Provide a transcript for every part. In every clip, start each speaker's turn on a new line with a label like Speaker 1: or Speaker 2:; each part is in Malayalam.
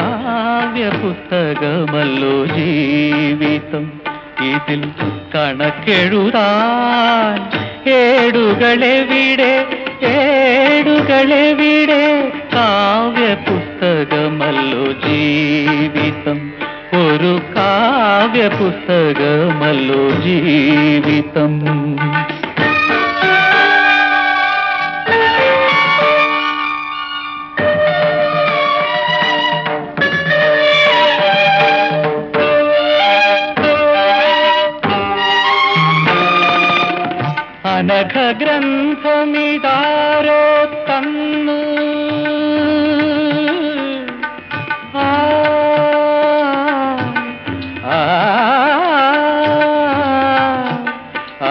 Speaker 1: കാവ്യ പുസ്തകമല്ലോ ജീവിതം ഇതിൽ കണക്കെഴുതാൻ ഏടുകളെവിടെ ഏടുകളെവിടെ കാവ്യ പുസ്തകമല്ലോ ജീവിതം ഒരു കാവ്യ പുസ്തകമല്ലോ ജീവിതം അനഘ ഗ്രന്ഥമിതാരോ തന്നു ആ, ആ, ആ,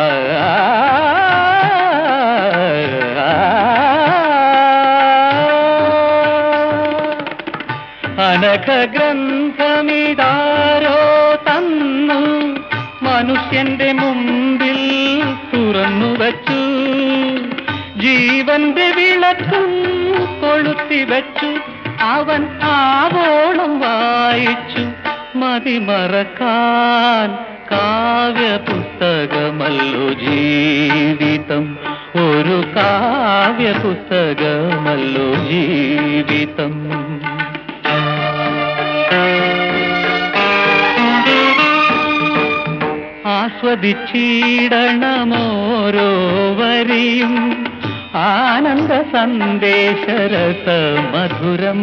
Speaker 1: അനഘ ഗ്രന്ഥമിതാരോ തന്നു മനുഷ്യന്റെ മുമ്പിൽ തുറന്നു വച്ചു ജീവന്റെ വിളക്കും കൊളുത്തി വച്ചു അവൻ ആവോളം വായിച്ചു മതിമറക്കാൻ കാവ്യ പുസ്തകമല്ലോ ജീവിതം ഒരു കാവ്യ പുസ്തകമല്ലോ ജീവിതം ആസ്വദിച്ചിടണമോരോ വരിയും ആനന്ദ സന്ദേശരസ മധുരം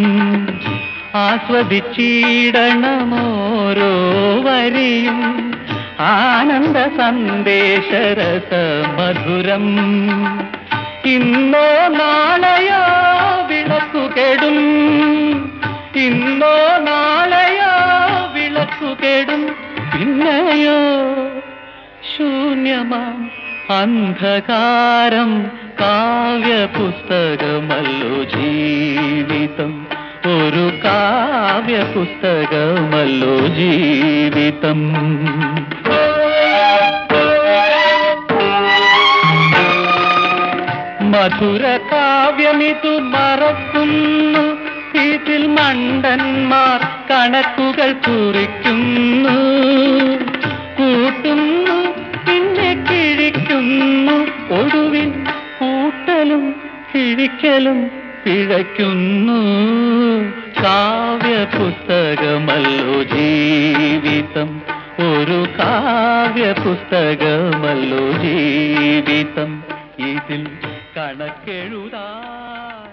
Speaker 1: ആസ്വദിച്ചിടണമോരോ വരിയും ആനന്ദ സന്ദേശരസ മധുരം ഇന്നോ നാളെയോ വിളക്കു കെടും ഇന്നോ നാളെയോ വിളക്കു കെടും പിന്നെയോ ശൂന്യമാം അന്ധകാരം കാവ്യ പുസ്തകമല്ലോ ജീവിതം ഒരു കാവ്യ പുസ്തകമല്ലോ ജീവിതം മധുര കാവ്യമിതു മറക്കുന്നു ഇതിൽ മണ്ടന്മാർ കണക്കുകൾ കുറിക്കുന്നു കൂട്ടുന്നു പിന്നെ കിഴിക്കുന്നു ഒടുവിൽ കൂട്ടലും കിഴിക്കലും പിഴയ്ക്കുന്നു കാവ്യ പുസ്തകമല്ലോ ജീവിതം ഒരു കാവ്യ പുസ്തകമല്ലോ ജീവിതം ഇതിൽ കണക്കെഴുതാ